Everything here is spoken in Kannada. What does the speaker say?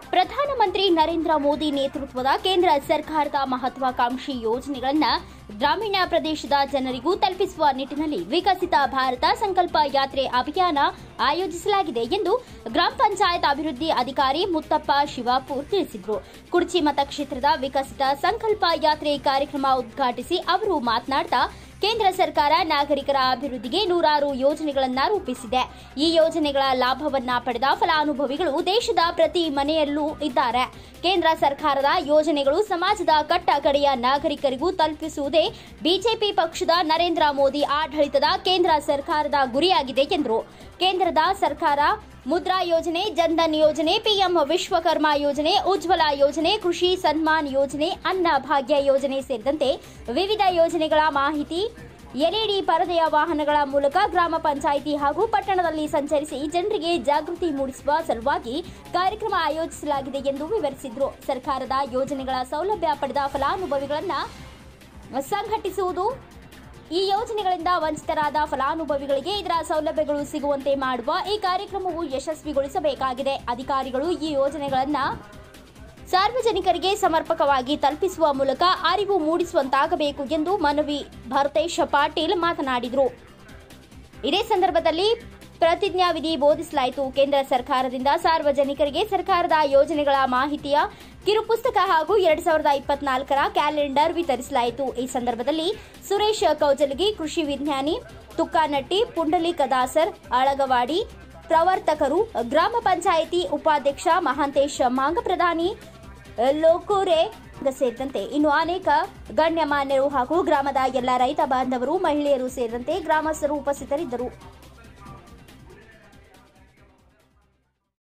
ಪ್ರಧಾನಮಂತ್ರಿ ನರೇಂದ್ರ ಮೋದಿ ನೇತೃತ್ವದ ಕೇಂದ್ರ ಸರ್ಕಾರದ ಮಹತ್ವಾಕಾಂಕ್ಷಿ ಯೋಜನೆಗಳನ್ನು ಗ್ರಾಮೀಣ ಪ್ರದೇಶದ ಜನರಿಗೂ ತಲುಪಿಸುವ ನಿಟ್ಟಿನಲ್ಲಿ ವಿಕಸಿತ ಭಾರತ ಸಂಕಲ್ಪ ಯಾತ್ರೆ ಅಭಿಯಾನ ಆಯೋಜಿಸಲಾಗಿದೆ ಎಂದು ಗ್ರಾಮ ಪಂಚಾಯತ್ ಅಭಿವೃದ್ಧಿ ಅಧಿಕಾರಿ ಮುತ್ತಪ್ಪ ಶಿವಾಪುರ್ ತಿಳಿಸಿದರು ಕುರ್ಚಿ ಮತಕ್ಷೇತ್ರದ ವಿಕಸಿತ ಸಂಕಲ್ಪ ಯಾತ್ರೆ ಕಾರ್ಯಕ್ರಮ ಉದ್ಘಾಟಿಸಿ ಅವರು ಮಾತನಾಡ್ತಾ ಕೇಂದ್ರ ಸರ್ಕಾರ ನಾಗರಿಕರ ಅಭಿವೃದ್ಧಿಗೆ ನೂರಾರು ಯೋಜನೆಗಳನ್ನ ರೂಪಿಸಿದೆ ಈ ಯೋಜನೆಗಳ ಲಾಭವನ್ನ ಪಡೆದ ಫಲಾನುಭವಿಗಳು ದೇಶದ ಪ್ರತಿ ಮನೆಯಲ್ಲೂ ಇದ್ದಾರೆ ಕೇಂದ್ರ ಸರ್ಕಾರದ ಯೋಜನೆಗಳು ಸಮಾಜದ ಕಟ್ಟ ಕಡೆಯ ನಾಗರಿಕರಿಗೂ ತಲುಪಿಸುವುದೇ ಬಿಜೆಪಿ ಪಕ್ಷದ ನರೇಂದ್ರ ಮೋದಿ ಆಡಳಿತದ ಕೇಂದ್ರ ಸರ್ಕಾರದ ಗುರಿಯಾಗಿದೆ ಎಂದರು ಕೇಂದ್ರದ ಸರ್ಕಾರ ಮುದ್ರಾ ಯೋಜನೆ ಜನ್ಧನ್ ಯೋಜನೆ ಪಿಎಂ ವಿಶ್ವಕರ್ಮ ಯೋಜನೆ ಉಜ್ವಲ ಯೋಜನೆ ಕೃಷಿ ಸನ್ಮಾನ್ ಯೋಜನೆ ಅನ್ನ ಭಾಗ್ಯ ಯೋಜನೆ ಸೇರಿದಂತೆ ವಿವಿಧ ಯೋಜನೆಗಳ ಮಾಹಿತಿ ಎಲ್ಇಡಿ ಪರದೆಯ ವಾಹನಗಳ ಮೂಲಕ ಗ್ರಾಮ ಪಂಚಾಯಿತಿ ಹಾಗೂ ಪಟ್ಟಣದಲ್ಲಿ ಸಂಚರಿಸಿ ಜನರಿಗೆ ಜಾಗೃತಿ ಮೂಡಿಸುವ ಸಲುವಾಗಿ ಕಾರ್ಯಕ್ರಮ ಆಯೋಜಿಸಲಾಗಿದೆ ಎಂದು ವಿವರಿಸಿದರು ಸರ್ಕಾರದ ಯೋಜನೆಗಳ ಸೌಲಭ್ಯ ಪಡೆದ ಫಲಾನುಭವಿಗಳನ್ನು ಸಂಘಟಿಸುವುದು ಈ ಯೋಜನೆಗಳಿಂದ ವಂಚಿತರಾದ ಫಲಾನುಭವಿಗಳಿಗೆ ಇದರ ಸೌಲಭ್ಯಗಳು ಸಿಗುವಂತೆ ಮಾಡುವ ಈ ಕಾರ್ಯಕ್ರಮವು ಯಶಸ್ವಿಗೊಳಿಸಬೇಕಾಗಿದೆ ಅಧಿಕಾರಿಗಳು ಈ ಯೋಜನೆಗಳನ್ನು ಸಾರ್ವಜನಿಕರಿಗೆ ಸಮರ್ಪಕವಾಗಿ ತಲುಪಿಸುವ ಮೂಲಕ ಅರಿವು ಮೂಡಿಸುವಂತಾಗಬೇಕು ಎಂದು ಮನವಿ ಭರತೇಶ ಪಾಟೀಲ್ ಮಾತನಾಡಿದರು ಇದೇ ಸಂದರ್ಭದಲ್ಲಿ ಪ್ರತಿಜ್ಞಾ ವಿಧಿ ಬೋಧಿಸಲಾಯಿತು ಕೇಂದ್ರ ಸರ್ಕಾರದಿಂದ ಸಾರ್ವಜನಿಕರಿಗೆ ಸರ್ಕಾರದ ಯೋಜನೆಗಳ ಮಾಹಿತಿಯ ಕಿರುಪುಸ್ತಕ ಹಾಗೂ ಎರಡ್ ಸಾವಿರದ ಇಪ್ಪತ್ನಾಲ್ಕರ ಕ್ಯಾಲೆಂಡರ್ ವಿತರಿಸಲಾಯಿತು ಈ ಸಂದರ್ಭದಲ್ಲಿ ಸುರೇಶ್ ಕೌಜಲಗಿ ಕೃಷಿ ವಿಜ್ಞಾನಿ ತುಕ್ಕಾನಟ್ಟಿ ಪುಂಡಲಿಕ ದಾಸರ್ ಅಳಗವಾಡಿ ಪ್ರವರ್ತಕರು ಗ್ರಾಮ ಪಂಚಾಯಿತಿ ಉಪಾಧ್ಯಕ್ಷ ಮಹಾಂತೇಶ್ ಮಾಂಗ ಪ್ರಧಾನಿ ಲೋಕೂರೆ ಸೇರಿದಂತೆ ಇನ್ನು ಅನೇಕ ಗಣ್ಯಮಾನ್ಯರು ಹಾಗೂ ಗ್ರಾಮದ ಎಲ್ಲ ರೈತ ಬಾಂಧವರು ಮಹಿಳೆಯರು ಸೇರಿದಂತೆ ಗ್ರಾಮಸ್ಥರು ಉಪಸ್ಥಿತರಿದ್ದರು